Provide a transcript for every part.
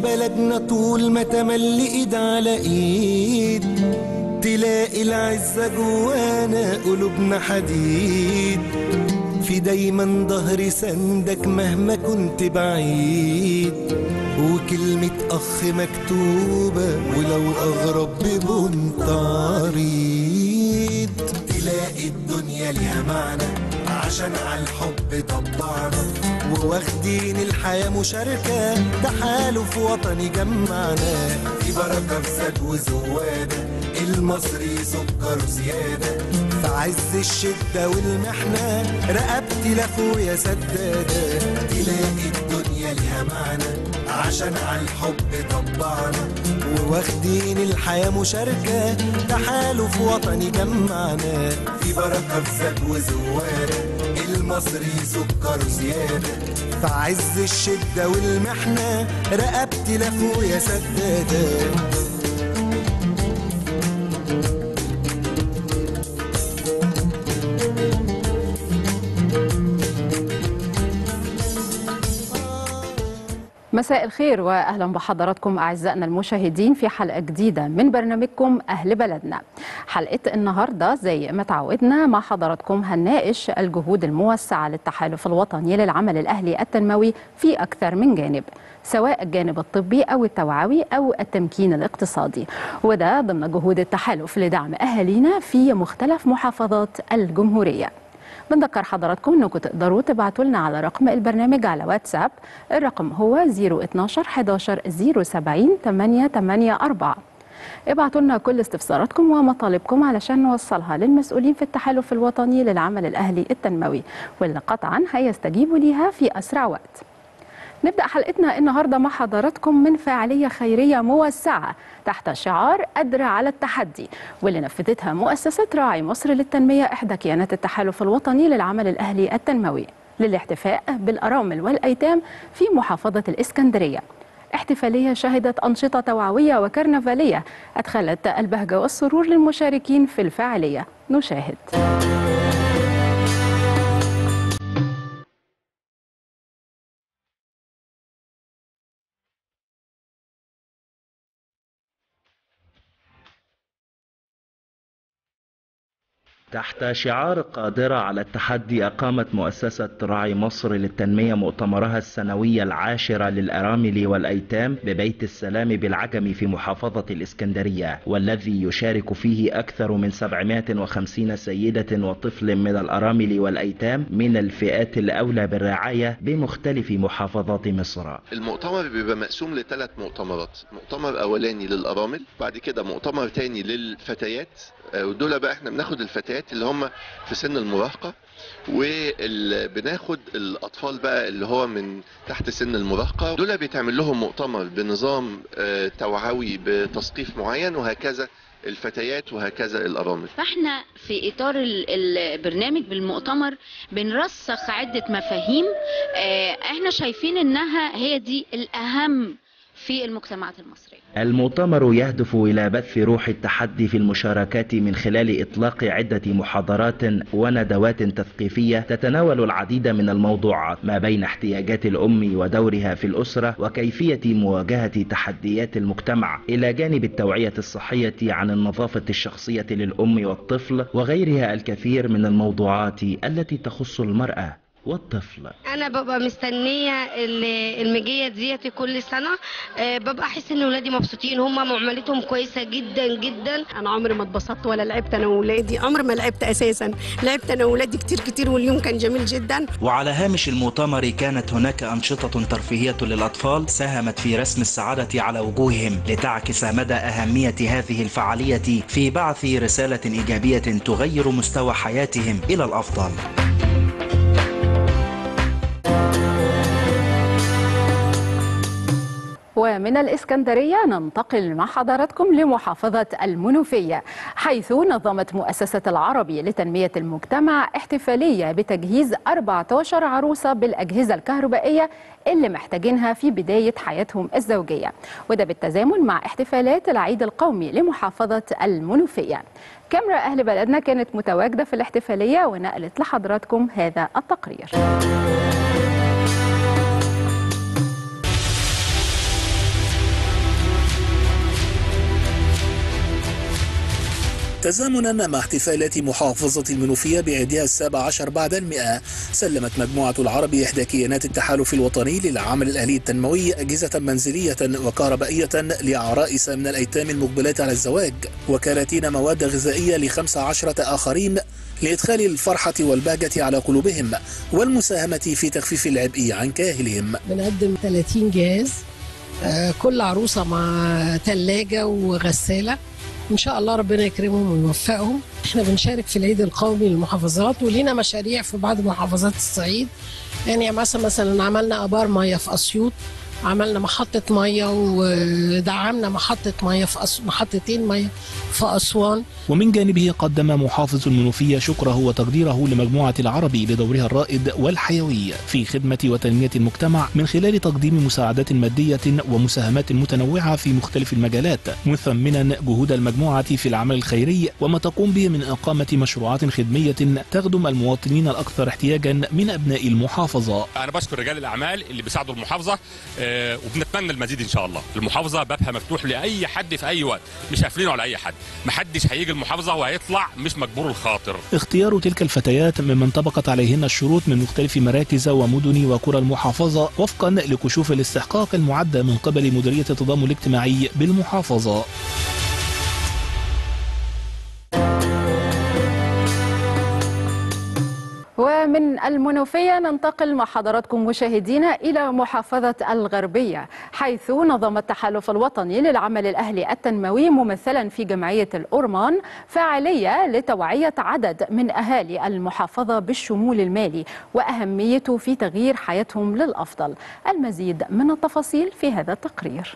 بلدنا طول ما تملي ايد على ايد تلاقي العزة جوانا قلوبنا حديد في دايما ظهري سندك مهما كنت بعيد وكلمة أخ مكتوبة ولو أغرب ببنت عريض تلاقي الدنيا ليها معنى عشان على الحب طبعنا وواخدين الحياة مشاركة تحالف وطني جمعنا في بركة في زاد وزوادة المصري سكر زيادة في عز الشدة والمحنة رقبتي لأخويا سدادة تلاقي الدنيا ليها معنى عشان على الحب طبعنا وواخدين الحياة مشاركة تحالف وطني جمعنا في بركة في زاد وزوارة المصري سكر زيادة في عز الشدة والمحنة رقبتي لأخويا سدادة مساء الخير واهلا بحضراتكم اعزائنا المشاهدين في حلقه جديده من برنامجكم اهل بلدنا. حلقه النهارده زي ما تعودنا مع حضراتكم هنناقش الجهود الموسعه للتحالف الوطني للعمل الاهلي التنموي في اكثر من جانب. سواء الجانب الطبي او التوعوي او التمكين الاقتصادي وده ضمن جهود التحالف لدعم اهالينا في مختلف محافظات الجمهوريه. بنذكر حضراتكم انكم تقدروا تبعتوا لنا على رقم البرنامج على واتساب الرقم هو 012 11 070 884 ابعتوا لنا كل استفساراتكم ومطالبكم علشان نوصلها للمسؤولين في التحالف الوطني للعمل الاهلي التنموي واللي قطعا هيستجيبوا ليها في اسرع وقت نبدأ حلقتنا النهاردة مع حضراتكم من فعالية خيرية موسعة تحت شعار قادرة على التحدي واللي نفذتها مؤسسة راعي مصر للتنمية إحدى كيانات التحالف الوطني للعمل الأهلي التنموي للاحتفاء بالأرامل والأيتام في محافظة الإسكندرية احتفالية شهدت أنشطة توعوية وكرنفالية أدخلت البهجة والسرور للمشاركين في الفعالية نشاهد تحت شعار قادرة على التحدي أقامت مؤسسة راعي مصر للتنمية مؤتمرها السنوي العاشر للأرامل والأيتام ببيت السلام بالعجم في محافظة الإسكندرية والذي يشارك فيه أكثر من 750 سيدة وطفل من الأرامل والأيتام من الفئات الأولى بالرعاية بمختلف محافظات مصر المؤتمر بيبقى مقسوم لثلاث مؤتمرات مؤتمر أولاني للأرامل بعد كده مؤتمر تاني للفتيات ودول بقى احنا بناخد الفتيات اللي هم في سن المراهقه وبناخد الاطفال بقى اللي هو من تحت سن المراهقه دول بيتعمل لهم مؤتمر بنظام توعوي بتثقيف معين وهكذا الفتيات وهكذا الارامل فاحنا في اطار البرنامج بالمؤتمر بنرسخ عده مفاهيم احنا شايفين انها هي دي الاهم في المجتمعات المصرية المؤتمر يهدف إلى بث روح التحدي في المشاركات من خلال إطلاق عدة محاضرات وندوات تثقيفية تتناول العديد من الموضوعات ما بين احتياجات الأم ودورها في الأسرة وكيفية مواجهة تحديات المجتمع إلى جانب التوعية الصحية عن النظافة الشخصية للأم والطفل وغيرها الكثير من الموضوعات التي تخص المرأة والطفل انا ببقى مستنيه المجيه ديت كل سنه ببقى احس ان ولادي مبسوطين هم معاملتهم كويسه جدا جدا انا عمري ما اتبسطت ولا لعبت انا وولادي عمري ما لعبت اساسا لعبت انا وولادي كتير كتير واليوم كان جميل جدا وعلى هامش المؤتمر كانت هناك انشطه ترفيهيه للاطفال ساهمت في رسم السعاده على وجوههم لتعكس مدى اهميه هذه الفعاليه في بعث رساله ايجابيه تغير مستوى حياتهم الى الافضل ومن الإسكندرية ننتقل مع حضراتكم لمحافظة المنوفية حيث نظمت مؤسسة العربي لتنمية المجتمع احتفالية بتجهيز 14 عروسة بالأجهزة الكهربائية اللي محتاجينها في بداية حياتهم الزوجية وده بالتزامن مع احتفالات العيد القومي لمحافظة المنوفية كاميرا أهل بلدنا كانت متواجدة في الاحتفالية ونقلت لحضراتكم هذا التقرير تزامنا مع احتفالات محافظة المنوفية بعيدها السابع عشر بعد المئة سلمت مجموعة العربي إحدى كيانات التحالف الوطني للعمل الأهلي التنموي أجهزة منزلية وكهربائية لعرائس من الأيتام المقبلات على الزواج وكراتين مواد غذائية لخمس عشرة آخرين لإدخال الفرحة والبهجة على قلوبهم والمساهمة في تخفيف العبء عن كاهلهم بنقدم 30 جهاز آه، كل عروسة مع ثلاجة وغسالة إن شاء الله ربنا يكرمهم ويوفقهم احنا بنشارك في العيد القومي للمحافظات ولينا مشاريع في بعض محافظات الصعيد يعني مثلا مثلا عملنا ابار ميه في اسيوط عملنا محطة مية ودعمنا محطة مية في أس... محطتين مية في أسوان ومن جانبه قدم محافظ المنوفية شكره وتقديره لمجموعة العربي لدورها الرائد والحيوي في خدمة وتنمية المجتمع من خلال تقديم مساعدات مادية ومساهمات متنوعة في مختلف المجالات مثمنا جهود المجموعة في العمل الخيري وما تقوم به من إقامة مشروعات خدمية تخدم المواطنين الأكثر احتياجا من أبناء المحافظة انا بشكر رجال الاعمال اللي بيساعدوا المحافظه آه، وبنتمنى المزيد ان شاء الله المحافظه بابها مفتوح لاي حد في اي وقت مش قافلينه على اي حد محدش هيجي المحافظه وهيطلع مش مجبور الخاطر اختيار تلك الفتيات ممن طبقت عليهن الشروط من مختلف مراكز ومدن وقرى المحافظة وفقا لكشوف الاستحقاق المعدة من قبل مديرية التضامن الاجتماعي بالمحافظة ومن المنوفية ننتقل مع حضراتكم مشاهدينا إلى محافظة الغربية حيث نظم التحالف الوطني للعمل الأهلي التنموي ممثلا في جمعية الأورمان فعالية لتوعية عدد من أهالي المحافظة بالشمول المالي وأهميته في تغيير حياتهم للأفضل المزيد من التفاصيل في هذا التقرير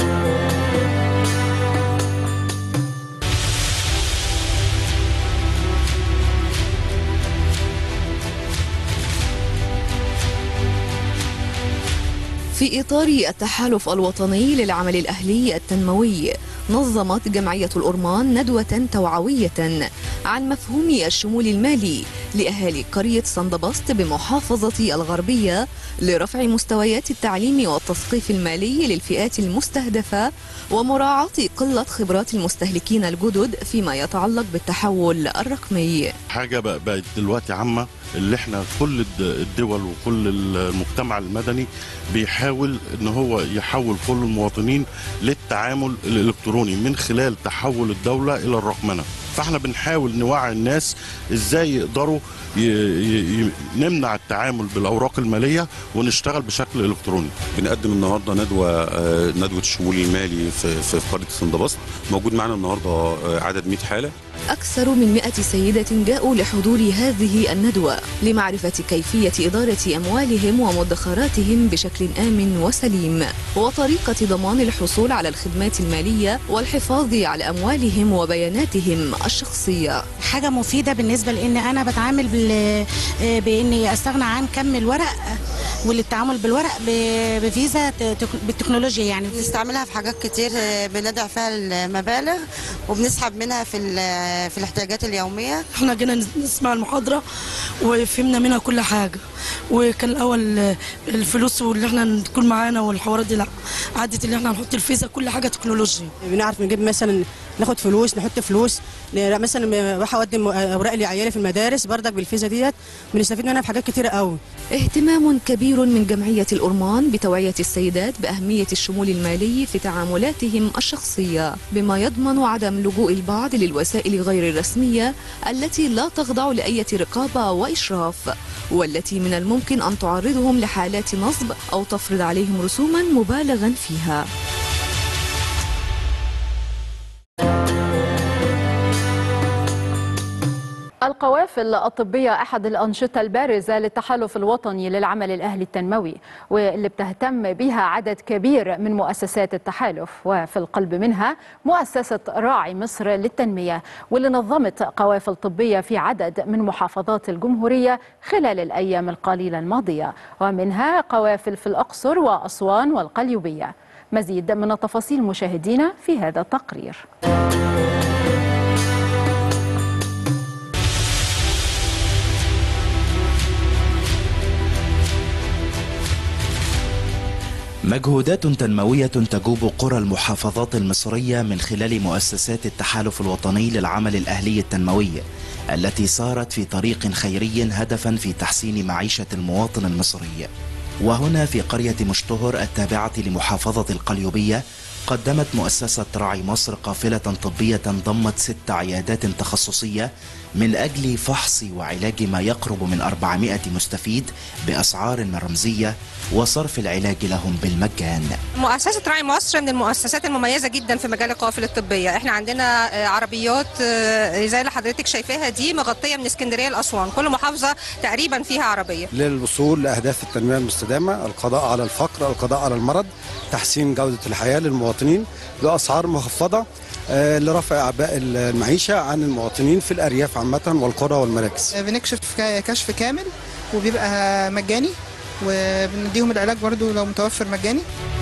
في إطار التحالف الوطني للعمل الأهلي التنموي نظمت جمعية الأورمان ندوة توعوية عن مفهوم الشمول المالي لأهالي قرية صندبسط بمحافظة الغربية لرفع مستويات التعليم والتثقيف المالي للفئات المستهدفة ومراعاة قلة خبرات المستهلكين الجدد فيما يتعلق بالتحول الرقمي حاجة بق- بقت دلوقتي عامة اللي احنا كل الد- الدول وكل المجتمع المدني بيحاول ان هو يحول كل المواطنين للتعامل الالكتروني من خلال تحول الدولة الى الرقمنة فاحنا بنحاول نوعي الناس ازاي يقدروا ي... ي... ي... نمنع التعامل بالاوراق الماليه ونشتغل بشكل الكتروني بنقدم النهارده ندوه آه، ندوه الشمول المالي في في قريه سندبسط موجود معنا النهارده آه، عدد 100 حاله أكثر من 100 سيدة جاءوا لحضور هذه الندوة لمعرفة كيفية إدارة أموالهم ومدخراتهم بشكل آمن وسليم وطريقة ضمان الحصول على الخدمات المالية والحفاظ على أموالهم وبياناتهم الشخصية حاجة مفيدة بالنسبة لأن أنا بتعامل بال... بإني أستغنى عن كم الورق وللتعامل بالورق ب- بفيزا ت- تك- بالتكنولوجيا يعني بنستعملها في حاجات كتير آه، بندع فيها المبالغ وبنسحب منها في ال- في الاحتياجات اليوميه احنا جينا نسمع المحاضرة وفهمنا منها كل حاجة وكان الأول آه، الفلوس واللي احنا تكون معانا والحوارات دي لا عادة اللي احنا نحط الفيزا كل حاجة تكنولوجيا بنعرف نجيب مثلا ناخد فلوس نحط فلوس ن- مثلا بروح اقدم اوراق لعيالي في المدارس بردك بالفيزا ديت بنستفيد منها في حاجات كتيره قوي اهتمام كبير من جمعية الأورمان بتوعية السيدات بأهمية الشمول المالي في تعاملاتهم الشخصية بما يضمن عدم لجوء البعض للوسائل غير الرسمية التي لا تخضع لأي رقابة وإشراف والتي من الممكن أن تعرضهم لحالات نصب أو تفرض عليهم رسوما مبالغا فيها القوافل الطبية أحد الأنشطة البارزة للتحالف الوطني للعمل الأهلي التنموي واللي بتهتم بها عدد كبير من مؤسسات التحالف وفي القلب منها مؤسسة راعي مصر للتنمية واللي نظمت قوافل طبية في عدد من محافظات الجمهورية خلال الأيام القليلة الماضية ومنها قوافل في الأقصر وأسوان والقليوبية مزيد من التفاصيل مشاهدينا في هذا التقرير مجهودات تنموية تجوب قرى المحافظات المصرية من خلال مؤسسات التحالف الوطني للعمل الأهلي التنموي التي سارت في طريق خيري هدفا في تحسين معيشة المواطن المصري وهنا في قرية مشتهر التابعة لمحافظة القليوبية قدمت مؤسسة راعي مصر قافلة طبية ضمت ست عيادات تخصصية من أجل فحص وعلاج ما يقرب من 400 مستفيد بأسعار رمزية وصرف العلاج لهم بالمجان مؤسسة راعي مصر من المؤسسات المميزة جدا في مجال القوافل الطبية احنا عندنا آه، عربيات آه، زي اللي حضرتك شايفاها دي مغطية من اسكندرية لأسوان كل محافظة تقريبا فيها عربية للوصول لأهداف التنمية المستدامة القضاء على الفقر القضاء على المرض تحسين جودة الحياة للمواطنين بأسعار مخفضة آه، لرفع أعباء المعيشة عن المواطنين في الأرياف عامة والقرى والمراكز بنكشف ك- كشف كامل وبيبقى مجاني وبنديهم العلاج برضو لو متوفر مجاني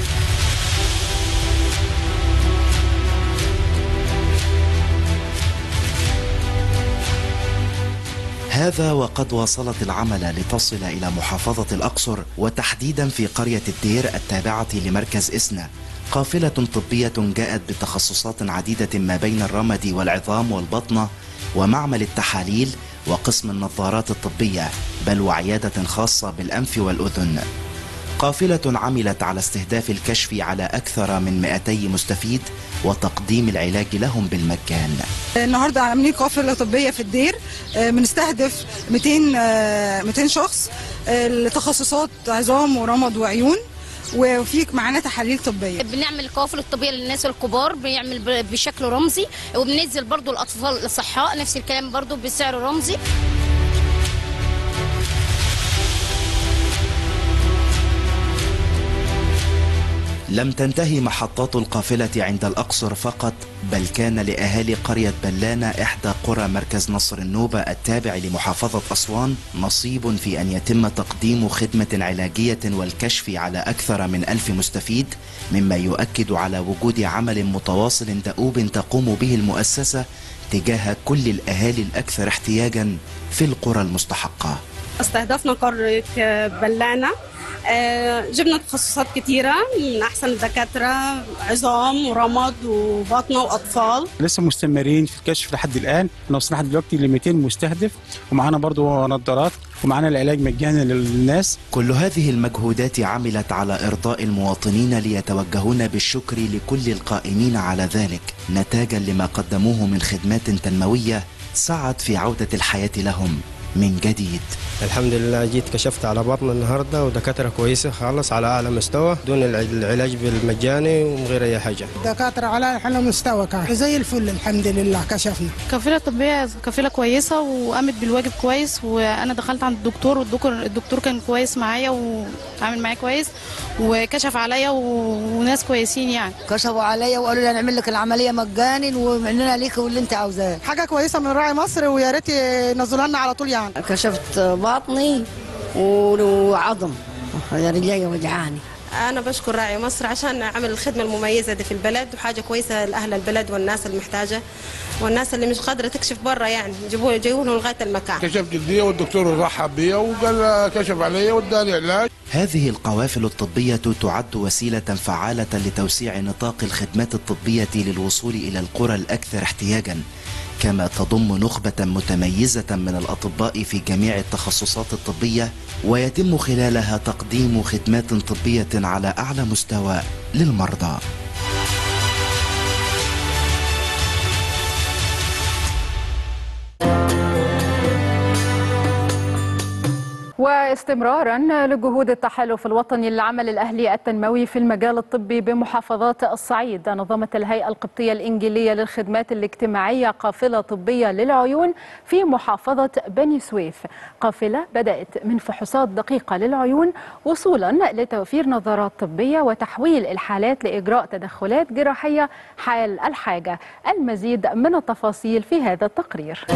هذا وقد واصلت العمل لتصل إلى محافظة الأقصر وتحديدا في قرية الدير التابعة لمركز إسنا قافلة طبية جاءت بتخصصات عديدة ما بين الرمد والعظام والبطنة ومعمل التحاليل وقسم النظارات الطبية بل وعيادة خاصة بالأنف والأذن قافلة عملت على استهداف الكشف على أكثر من 200 مستفيد وتقديم العلاج لهم بالمجان النهارده عاملين قافله طبيه في الدير آه، بنستهدف 200 آه، 200 شخص آه، لتخصصات عظام ورمد وعيون وفي معانا تحاليل طبيه بنعمل القوافل الطبيه للناس الكبار بنعمل ب- بشكل رمزي وبننزل برضو الاطفال الصحاء نفس الكلام برضو بسعر رمزي لم تنتهي محطات القافلة عند الأقصر فقط بل كان لأهالي قرية بلانة إحدى قرى مركز نصر النوبة التابع لمحافظة أسوان نصيب في أن يتم تقديم خدمة علاجية والكشف على أكثر من ألف مستفيد مما يؤكد على وجود عمل متواصل دؤوب تقوم به المؤسسة تجاه كل الأهالي الأكثر احتياجا في القرى المستحقة استهدفنا قرية بلانة آه، جبنا تخصصات كتيرة من أحسن الدكاترة عظام ورمد وبطنة وأطفال لسه مستمرين في الكشف لحد الان احنا وصلنا لحد دلوقتي ل 200 مستهدف ومعانا برضو نظارات ومعانا العلاج مجانا للناس كل هذه المجهودات عملت على إرضاء المواطنين ليتوجهون بالشكر لكل القائمين على ذلك نتاجا لما قدموه من خدمات تنموية سعت في عودة الحياة لهم من جديد الحمد لله جيت كشفت على بطن النهارده ودكاتره كويسه خالص على اعلى مستوى دون الع- العلاج بالمجاني ومن غير اي حاجه دكاترة على أعلى مستوى كان زي الفل الحمد لله كشفنا كفيلة طبية كفيلة كويسة وقامت بالواجب كويس وأنا دخلت عند الدكتور والدكتور الدكتور كان كويس معايا وعامل معايا كويس وكشف عليا و- وناس كويسين يعني كشفوا عليا وقالوا لي هنعمل لك العمليه مجانا ومننا ليك واللي انت عاوزاه حاجة كويسة من راعي مصر ويا ريت ينزلوها لنا على طول يعني كشفت بطني وعظم رجلي وجعاني أنا بشكر راعي مصر عشان عمل الخدمة المميزة دي في البلد وحاجة كويسة لأهل البلد والناس المحتاجة والناس اللي مش قادرة تكشف برا يعني جيبوه يجيبوه لغاية المكان كشفت جدية والدكتور رحب بيا وقال كشف علي واداني علاج هذه القوافل الطبية تعد وسيلة فعالة لتوسيع نطاق الخدمات الطبية للوصول إلى القرى الأكثر احتياجا كما تضم نخبة متميزة من الأطباء في جميع التخصصات الطبية ويتم خلالها تقديم خدمات طبية على أعلى مستوى للمرضى واستمرارا لجهود التحالف الوطني للعمل الأهلي التنموي في المجال الطبي بمحافظات الصعيد نظمت الهيئة القبطية الإنجيلية للخدمات الاجتماعية قافلة طبية للعيون في محافظة بني سويف قافلة بدأت من فحوصات دقيقة للعيون وصولا لتوفير نظارات طبية وتحويل الحالات لإجراء تدخلات جراحية حال الحاجة المزيد من التفاصيل في هذا التقرير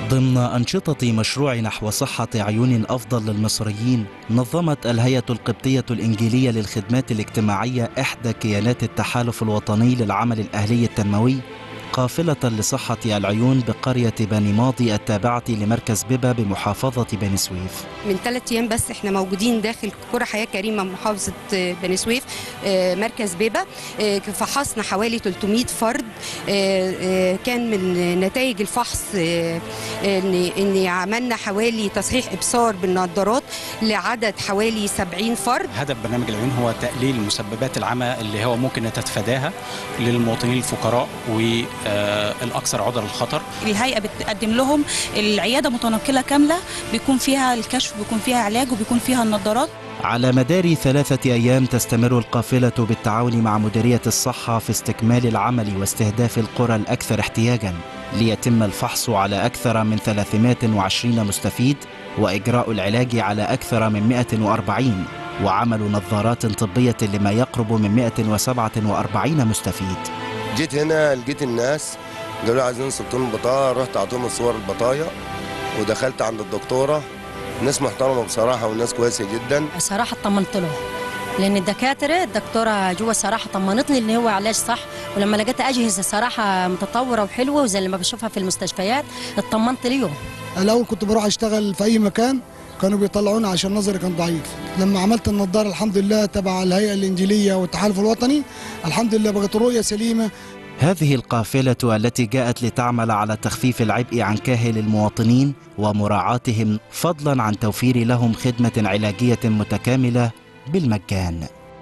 ضمن أنشطة مشروع نحو صحة عيون أفضل للمصريين نظمت الهيئة القبطية الإنجيلية للخدمات الاجتماعية إحدى كيانات التحالف الوطني للعمل الأهلي التنموي قافلة لصحة العيون بقرية بني ماضي التابعة لمركز بيبا بمحافظة بني سويف من ثلاث ايام بس احنا موجودين داخل قرى حياه كريمه محافظه آه، بني سويف آه، مركز بيبا آه، فحصنا حوالي 300 فرد آه، آه، كان من نتائج الفحص آه، ان ان عملنا حوالي تصحيح ابصار بالنظارات لعدد حوالي 70 فرد هدف برنامج العيون هو تقليل مسببات العمى اللي هو ممكن نتفاداها للمواطنين الفقراء والأكثر عرضة للخطر الهيئه بتقدم لهم العياده متنقله كامله بيكون فيها الكشف بيكون فيها علاج وبيكون فيها النظارات على مدار ثلاثة أيام تستمر القافلة بالتعاون مع مديرية الصحة في استكمال العمل واستهداف القرى الأكثر احتياجاً ليتم الفحص على أكثر من 320 مستفيد وإجراء العلاج على أكثر من 140 وعمل نظارات طبية لما يقرب من 147 مستفيد جيت هنا لقيت الناس قالوا لي عايزين صورتين بطاقه رحت اعطيهم الصور البطايا ودخلت عند الدكتوره ناس محترمه بصراحه والناس كويسه جدا صراحة طمنت له لأن الدكاترة الدكتورة جوا صراحة طمنتني إن هو علاج صح ولما لقيت أجهزة صراحة متطورة وحلوة وزي اللي ما بشوفها في المستشفيات اطمنت ليهم الاول كنت بروح اشتغل في اي مكان كانوا بيطلعوني عشان نظري كان ضعيف لما عملت النظاره الحمد لله تبع الهيئه الانجيليه والتحالف الوطني الحمد لله بقت الرؤيه سليمه هذه القافلة التي جاءت لتعمل على تخفيف العبء عن كاهل المواطنين ومراعاتهم فضلا عن توفير لهم خدمة علاجية متكاملة بالمجان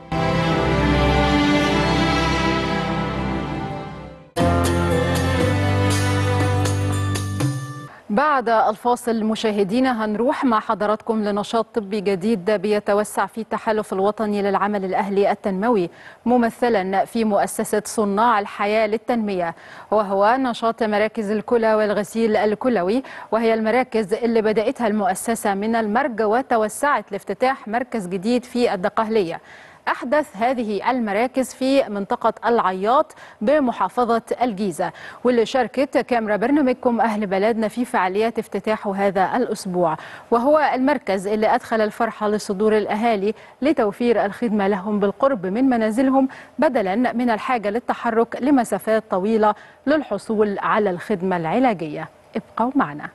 بعد الفاصل مشاهدينا هنروح مع حضراتكم لنشاط طبي جديد بيتوسع في التحالف الوطني للعمل الأهلي التنموي ممثلا في مؤسسة صناع الحياة للتنمية وهو نشاط مراكز الكلى والغسيل الكلوي وهي المراكز اللي بدأتها المؤسسة من المرج وتوسعت لافتتاح مركز جديد في الدقهلية أحدث هذه المراكز في منطقة العياط بمحافظة الجيزة واللي شاركت كاميرا برنامجكم أهل بلدنا في فعاليات افتتاحه هذا الأسبوع وهو المركز اللي أدخل الفرحة لصدور الأهالي لتوفير الخدمة لهم بالقرب من منازلهم بدلا من الحاجة للتحرك لمسافات طويلة للحصول على الخدمة العلاجية ابقوا معنا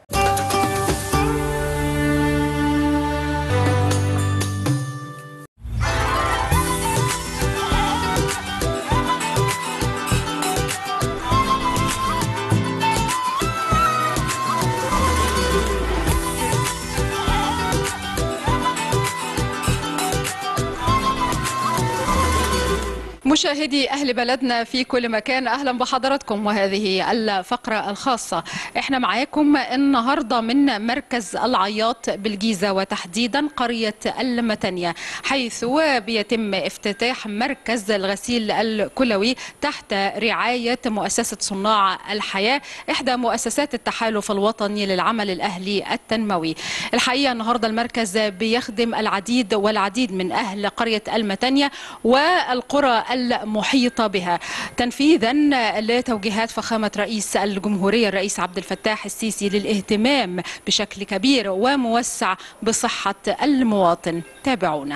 مشاهدي أهل بلدنا في كل مكان أهلا بحضراتكم وهذه الفقرة الخاصة احنا معاكم النهاردة من مركز العياط بالجيزة وتحديدا قرية المتنية حيث بيتم افتتاح مركز الغسيل الكلوي تحت رعاية مؤسسة صناع الحياة إحدى مؤسسات التحالف الوطني للعمل الأهلي التنموي الحقيقة النهاردة المركز بيخدم العديد والعديد من أهل قرية المتنية والقرى المحيطة بها تنفيذا لتوجيهات فخامة رئيس الجمهورية الرئيس عبد الفتاح السيسي للاهتمام بشكل كبير وموسع بصحة المواطن تابعونا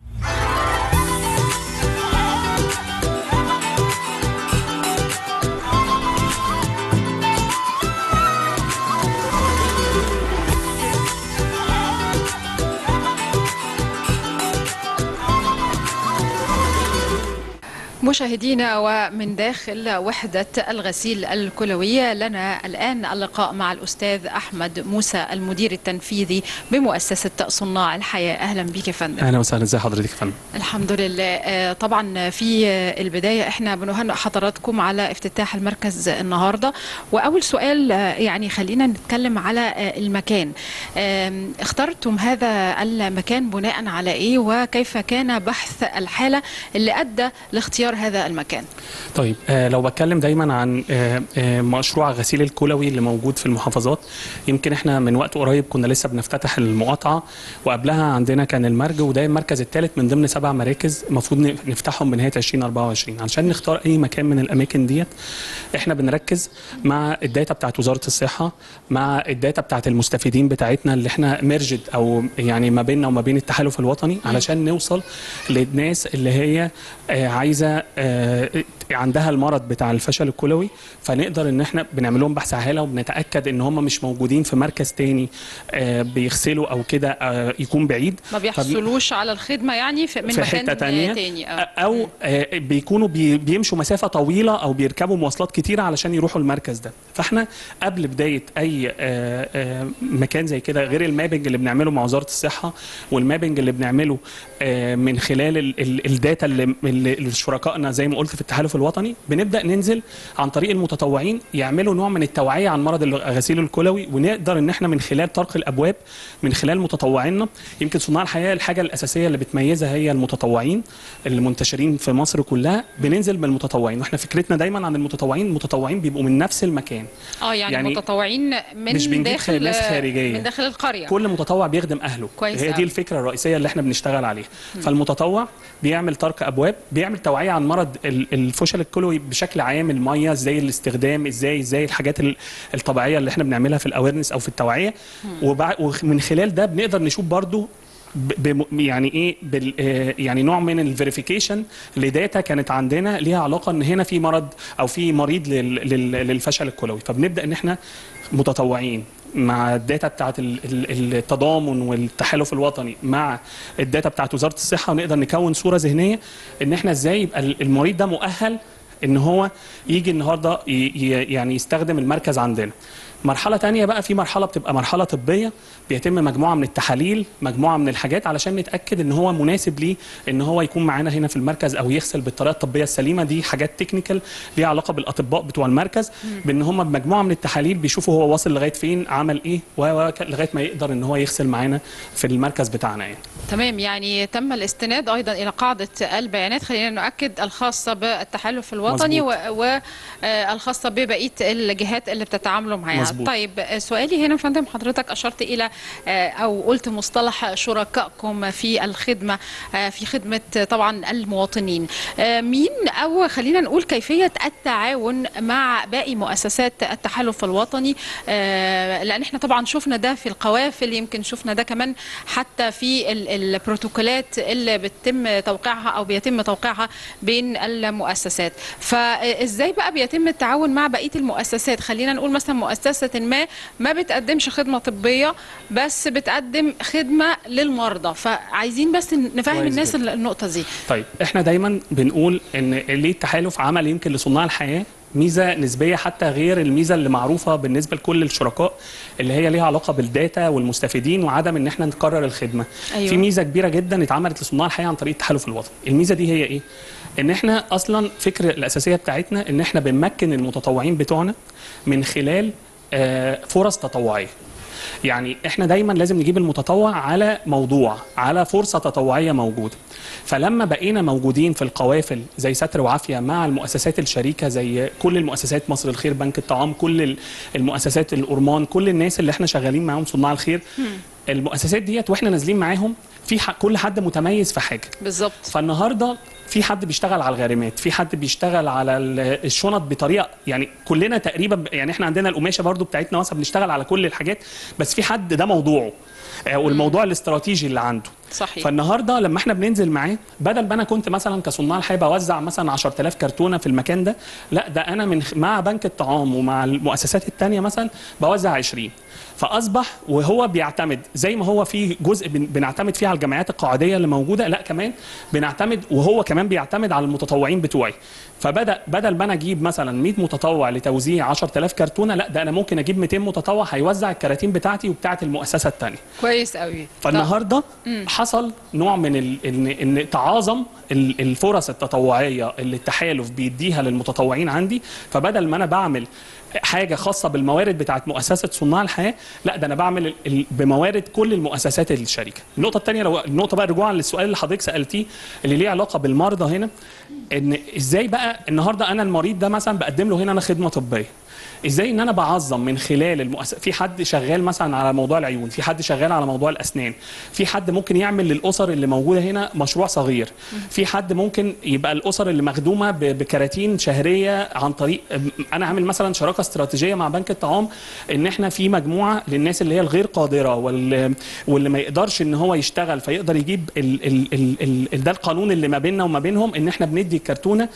مشاهدينا ومن داخل وحدة الغسيل الكلوية لنا الآن اللقاء مع الأستاذ أحمد موسى المدير التنفيذي بمؤسسة صناع الحياة أهلا بك يا فندم اهلا وسهلا ازي حضرتك يا فندم الحمد لله آه، طبعا في البداية احنا بنهنئ حضراتكم على افتتاح المركز النهاردة وأول سؤال آه، يعني خلينا نتكلم على آه، المكان آم، اخترتم هذا المكان بناء على ايه وكيف كان بحث الحالة اللي أدى لاختيار هذا المكان طيب آه لو بتكلم دايما عن آه آه مشروع غسيل الكلوي اللي موجود في المحافظات يمكن احنا من وقت قريب كنا لسه بنفتتح المقاطعه وقبلها عندنا كان المرج وده المركز الثالث من ضمن سبع مراكز المفروض ن- نفتحهم بنهايه 2024 عشان نختار اي مكان من الاماكن ديت احنا بنركز مع الداتا بتاعت وزاره الصحه مع الداتا بتاعت المستفيدين بتاعتنا اللي احنا ميرجد او يعني ما بيننا وما بين التحالف الوطني علشان نوصل للناس اللي هي آه، عايزه آه، عندها المرض بتاع الفشل الكلوي فنقدر ان احنا بنعمل لهم بحث عاله وبنتاكد ان هم مش موجودين في مركز تاني آه، بيغسلوا او كده آه، يكون بعيد ما فب- بيحصلوش على الخدمه يعني في من في مكان حته تانية, تاني آه. او آه، بيكونوا بي بيمشوا مسافه طويله او بيركبوا مواصلات كتيره علشان يروحوا المركز ده فاحنا قبل بدايه اي آه، آه، مكان زي كده غير المابنج اللي بنعمله مع وزاره الصحه والمابنج اللي بنعمله آه، من خلال ال- ال- الداتا اللي اللي اللي شركائنا زي ما قلت في التحالف الوطني بنبدا ننزل عن طريق المتطوعين يعملوا نوع من التوعيه عن مرض الغسيل الكلوي ونقدر ان احنا من خلال طرق الابواب من خلال متطوعينا يمكن صناع الحياه الحاجه الاساسيه اللي بتميزها هي المتطوعين اللي منتشرين في مصر كلها بننزل بالمتطوعين واحنا فكرتنا دايما عن المتطوعين المتطوعين بيبقوا من نفس المكان اه يعني, يعني متطوعين من مش بنجيب داخل ناس خارجية. من داخل القريه كل متطوع بيخدم اهله كويس هي أوي. دي الفكره الرئيسيه اللي احنا بنشتغل عليها مم. فالمتطوع بيعمل طرق ابواب بيعمل توعيه عن مرض ال- الفشل الكلوي بشكل عام الميه ازاي الاستخدام ازاي ازاي الحاجات ال- الطبيعيه اللي احنا بنعملها في الاويرنس او في التوعيه وبع- ومن خلال ده بنقدر نشوف برضو ب- بم- يعني ايه بال آه، يعني نوع من الفيريفيكيشن لداتا كانت عندنا ليها علاقه ان هنا في مرض او في مريض لل- لل- للفشل الكلوي فبنبدا ان احنا متطوعين مع الداتا بتاعت ال- ال- التضامن والتحالف الوطني مع الداتا بتاعت وزاره الصحه ونقدر نكون صوره ذهنيه ان احنا ازاي يبقى ال- المريض ده مؤهل ان هو يجي النهارده ي- ي- يعني يستخدم المركز عندنا مرحلة تانية بقى في مرحلة بتبقى مرحلة طبية بيتم مجموعة من التحاليل مجموعة من الحاجات علشان نتأكد ان هو مناسب ليه ان هو يكون معانا هنا في المركز او يغسل بالطريقة الطبية السليمة دي حاجات تكنيكال ليها علاقة بالاطباء بتوع المركز بان هم بمجموعة من التحاليل بيشوفوا هو واصل لغاية فين عمل ايه و- و- لغاية ما يقدر ان هو يغسل معانا في المركز بتاعنا يعني تمام يعني تم الاستناد ايضا الى قاعده البيانات خلينا نؤكد الخاصه بالتحالف الوطني والخاصه ببقيه الجهات اللي بتتعاملوا معاها مظبوط. طيب آه، سؤالي هنا يا فندم حضرتك اشرت الى آه، او قلت مصطلح شركائكم في الخدمه آه، في خدمه آه، طبعا المواطنين آه، مين او خلينا نقول كيفيه التعاون مع باقي مؤسسات التحالف الوطني آه، لان احنا طبعا شفنا ده في القوافل يمكن شفنا ده كمان حتى في ال- البروتوكولات اللي بتتم توقيعها او بيتم توقيعها بين المؤسسات فازاي بقى بيتم التعاون مع بقيه المؤسسات خلينا نقول مثلا مؤسسه ما ما بتقدمش خدمه طبيه بس بتقدم خدمه للمرضى فعايزين بس نفهم كويس الناس جدا. النقطه دي طيب احنا دايما بنقول ان ليه التحالف عمل يمكن لصناع الحياه ميزه نسبيه حتى غير الميزه اللي معروفه بالنسبه لكل الشركاء اللي هي ليها علاقه بالداتا والمستفيدين وعدم ان احنا نكرر الخدمه أيوة. في ميزه كبيره جدا اتعملت لصناع الحياه عن طريق التحالف الوطني الميزه دي هي ايه ان احنا اصلا فكر الاساسيه بتاعتنا ان احنا بنمكن المتطوعين بتوعنا من خلال آه، فرص تطوعيه يعني احنا دايما لازم نجيب المتطوع على موضوع على فرصه تطوعيه موجوده فلما بقينا موجودين في القوافل زي ستر وعافيه مع المؤسسات الشريكه زي كل المؤسسات مصر الخير بنك الطعام كل ال- المؤسسات الأورمان كل الناس اللي احنا شغالين معاهم صناع الخير المؤسسات ديت واحنا نازلين معاهم في ح- كل حد متميز في حاجه بالظبط فالنهارده في حد بيشتغل على الغارمات في حد بيشتغل على ال- الشنط بطريقه يعني كلنا تقريبا ب- يعني احنا عندنا القماشه برضو بتاعتنا واسع بنشتغل على كل الحاجات بس في حد ده موضوعه آه، والموضوع الاستراتيجي اللي عنده صحيح فالنهارده لما احنا بننزل معاه بدل ما انا كنت مثلا كصناع الحياه بوزع مثلا 10000 كرتونه في المكان ده لا ده انا من مع بنك الطعام ومع المؤسسات التانية مثلا بوزع 20 فاصبح وهو بيعتمد زي ما هو في جزء بن- بنعتمد فيه على الجمعيات القاعديه اللي موجوده لا كمان بنعتمد وهو كمان بيعتمد على المتطوعين بتوعي فبدا بدل ما انا اجيب مثلا 100 متطوع لتوزيع 10000 كرتونه لا ده انا ممكن اجيب 200 متطوع هيوزع الكراتين بتاعتي وبتاعه المؤسسه الثانيه كويس قوي فالنهارده مم. حصل نوع من ال... ان ان تعاظم ال- الفرص التطوعيه اللي التحالف بيديها للمتطوعين عندي فبدل ما انا بعمل حاجه خاصه بالموارد بتاعت مؤسسه صناع الحياه لا ده انا بعمل ال- ال- بموارد كل المؤسسات الشركه النقطه الثانيه لو النقطه بقى رجوعا للسؤال اللي حضرتك سالتيه اللي ليه علاقه بالمرضى هنا ان ازاي بقى النهارده انا المريض ده مثلا بقدم له هنا انا خدمه طبيه ازاي ان انا بعظم من خلال المؤسسه في حد شغال مثلا على موضوع العيون في حد شغال على موضوع الاسنان في حد ممكن يعمل للاسر اللي موجوده هنا مشروع صغير في حد ممكن يبقى الاسر اللي مخدومه ب- بكراتين شهريه عن طريق انا عامل مثلا شراكه استراتيجيه مع بنك الطعام ان احنا في مجموعه للناس اللي هي الغير قادره واللي, واللي ما يقدرش ان هو يشتغل فيقدر يجيب ال ال ال ال ال ده القانون اللي ما بيننا وما بينهم ان احنا بندي الكرتونه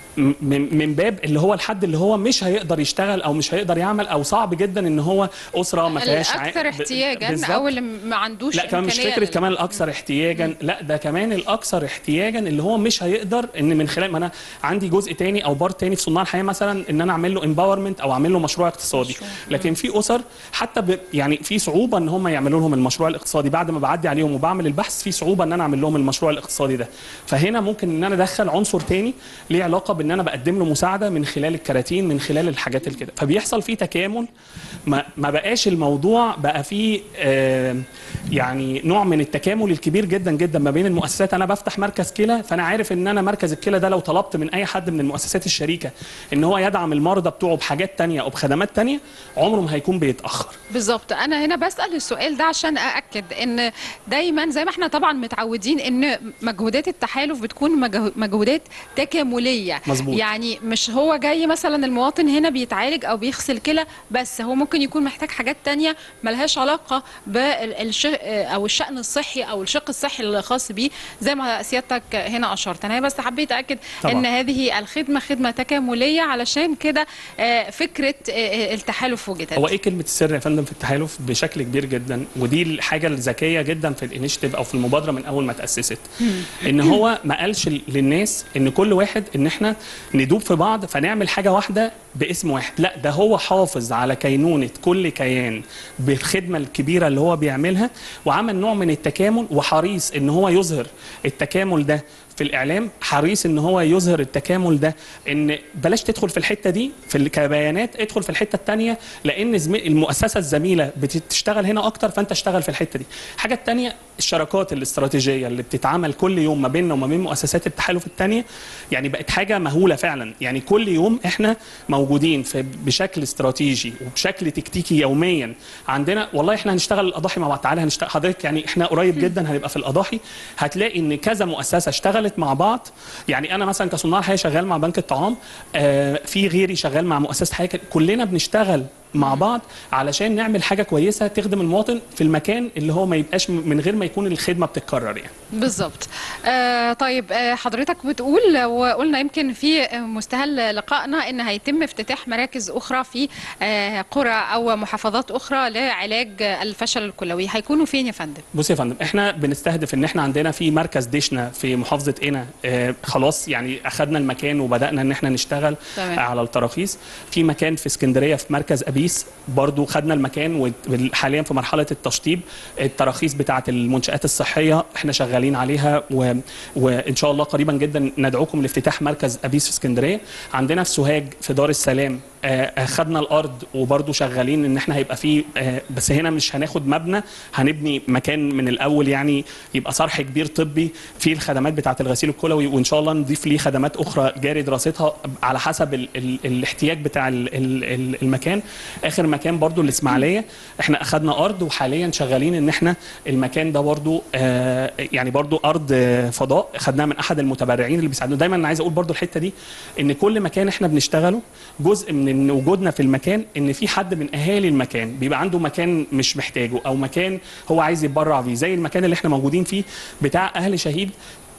من من باب اللي هو الحد اللي هو مش هيقدر يشتغل او مش هيقدر يعمل او صعب جدا ان هو اسره ما فيهاش عائل- الاكثر ب- احتياجا بالظبط. او اللي ما عندوش لا كمان مش إمكانية فكره لل- كمان الاكثر احتياجا لا ده كمان الاكثر احتياجا اللي هو مش هيقدر ان من خلال ما انا عندي جزء تاني او بار تاني في صناع الحياه مثلا ان انا اعمل له امباورمنت او اعمل له مشروع اقتصادي لكن في اسر حتى ب يعني في صعوبه ان هم يعملوا لهم المشروع الاقتصادي بعد ما بعدي عليهم وبعمل البحث في صعوبه ان انا اعمل لهم المشروع الاقتصادي ده فهنا ممكن ان انا ادخل عنصر تاني ليه علاقه بان انا بقدم له مساعده من خلال الكراتين من خلال الحاجات اللي كده فبيحصل فيه تكامل ما, ما بقاش الموضوع بقى فيه آه يعني نوع من التكامل الكبير جدا جدا ما بين المؤسسات انا بفتح مركز كلى فانا عارف ان انا مركز الكلى ده لو طلبت من اي حد من المؤسسات الشريكه ان هو يدعم المرضى بتوعه بحاجات تانية او بخدمات تانية عمره ما هيكون بيتاخر بالظبط انا هنا بسال السؤال ده عشان ااكد ان دايما زي ما احنا طبعا متعودين ان مجهودات التحالف بتكون مجه- مجهودات تكامليه مظبوط. يعني مش هو جاي مثلا المواطن هنا بيتعالج او بيغسل كلى بس هو ممكن يكون محتاج حاجات تانية ملهاش علاقه بالش او الشان الصحي او الشق الصحي الخاص بيه زي ما سيادتك هنا اشرت انا بس حبيت اكد طبعاً. ان هذه الخدمه خدمه تكامليه علشان كده آه، فكره آه، التحالف وجدت هو ايه كلمه السر يا فندم في التحالف بشكل كبير جدا ودي الحاجه الذكيه جدا في الانيشيتيف او في المبادره من اول ما تاسست ان هو ما قالش للناس ان كل واحد ان احنا ندوب في بعض فنعمل حاجه واحده باسم واحد لا ده هو حافظ على كينونه كل كيان بالخدمه الكبيره اللي هو بيعملها وعمل نوع من التكامل وحريص ان هو يظهر التكامل ده في الاعلام حريص ان هو يظهر التكامل ده ان بلاش تدخل في الحته دي في ال- كبيانات ادخل في الحته الثانيه لان زمي- المؤسسه الزميله بتشتغل هنا اكتر فانت اشتغل في الحته دي الحاجه الثانيه الشراكات الاستراتيجيه اللي بتتعمل كل يوم ما بيننا وما بين مؤسسات التحالف الثانيه يعني بقت حاجه مهوله فعلا يعني كل يوم احنا موجودين في بشكل استراتيجي وبشكل تكتيكي يوميا عندنا والله احنا هنشتغل الاضاحي مع بعض تعالى هنشتغل حضرتك يعني احنا قريب جدا هنبقى في الاضاحي هتلاقي ان كذا مؤسسه اشتغلت مع بعض يعني انا مثلا كصناع حياه شغال مع بنك الطعام آه في غيري شغال مع مؤسسه حياه كلنا بنشتغل مع بعض علشان نعمل حاجه كويسه تخدم المواطن في المكان اللي هو ما يبقاش من غير ما يكون الخدمه بتتكرر يعني بالظبط آه طيب آه حضرتك بتقول وقلنا يمكن في مستهل لقائنا ان هيتم افتتاح مراكز اخرى في آه قرى او محافظات اخرى لعلاج الفشل الكلوي هيكونوا فين يا فندم بص يا فندم احنا بنستهدف ان احنا عندنا في مركز دشنا في محافظه قنا اه خلاص يعني اخذنا المكان وبدانا ان احنا نشتغل تمام. على التراخيص في مكان في اسكندريه في مركز ابيس برضو خدنا المكان وحاليا في مرحله التشطيب التراخيص بتاعه المنشات الصحيه احنا شغالين عليها و... وان شاء الله قريبا جدا ندعوكم لافتتاح مركز ابيس في اسكندريه عندنا في سوهاج في دار السلام آه، خدنا الارض وبرضو شغالين ان احنا هيبقى فيه آه، بس هنا مش هناخد مبنى هنبني مكان من الاول يعني يبقى صرح كبير طبي فيه الخدمات بتاعه الغسيل الكلوي وان شاء الله نضيف ليه خدمات اخرى جاري دراستها على حسب ال ال الاحتياج بتاع ال ال ال المكان اخر مكان برضو الاسماعيليه احنا اخدنا ارض وحاليا شغالين ان احنا المكان ده برضو آه يعني برضو ارض آه، فضاء خدناها من احد المتبرعين اللي بيساعدونا دايما انا عايز اقول برضو الحته دي ان كل مكان احنا بنشتغله جزء من إن وجودنا في المكان ان في حد من اهالي المكان بيبقى عنده مكان مش محتاجه او مكان هو عايز يتبرع فيه زي المكان اللي احنا موجودين فيه بتاع اهل شهيد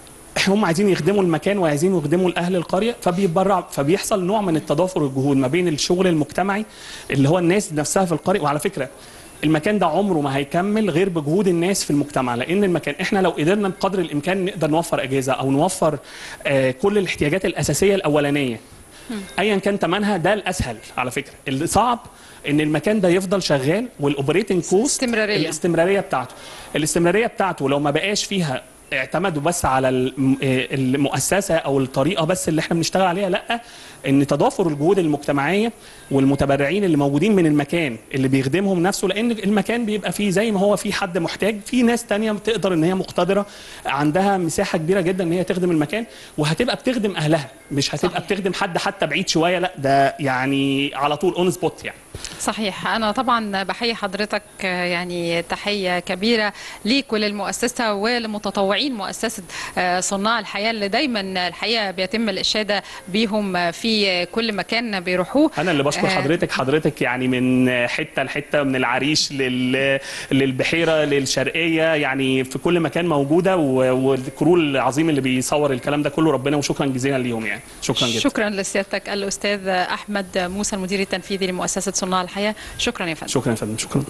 هم عايزين يخدموا المكان وعايزين يخدموا الاهل القريه فبيتبرع فبيحصل نوع من التضافر الجهود ما بين الشغل المجتمعي اللي هو الناس نفسها في القريه وعلى فكره المكان ده عمره ما هيكمل غير بجهود الناس في المجتمع لان المكان احنا لو قدرنا بقدر الامكان نقدر نوفر اجهزه او نوفر آه كل الاحتياجات الاساسيه الاولانيه ايا كان ثمنها ده الاسهل على فكره اللي صعب ان المكان ده يفضل شغال والاوبريتنج كوست استمرارية. الاستمراريه بتاعته الاستمراريه بتاعته لو ما بقاش فيها اعتمدوا بس على الم- آه، المؤسسه او الطريقه بس اللي احنا بنشتغل عليها لا ان تضافر الجهود المجتمعيه والمتبرعين اللي موجودين من المكان اللي بيخدمهم نفسه لان المكان بيبقى فيه زي ما هو في حد محتاج في ناس تانية تقدر ان هي مقتدره عندها مساحه كبيره جدا ان هي تخدم المكان وهتبقى بتخدم اهلها مش هتبقى صحيح. بتخدم حد حتى بعيد شويه لا ده يعني على طول اون سبوت يعني صحيح أنا طبعا بحيي حضرتك آه، يعني تحية كبيرة ليك وللمؤسسة ولمتطوعين مؤسسة آه، صناع الحياة اللي دايما الحقيقة بيتم الإشادة بيهم آه، في كل مكان بيروحوه انا اللي بشكر آه، حضرتك حضرتك يعني من حته لحته من العريش لل... للبحيره للشرقيه يعني في كل مكان موجوده و... والكرو العظيم اللي بيصور الكلام ده كله ربنا وشكرا جزيلا ليهم يعني شكرا جدا شكرا لسيادتك الأستاذ أحمد موسى المدير التنفيذي لمؤسسة صناع الحياة شكرا يا فندم شكرا يا فندم شكرا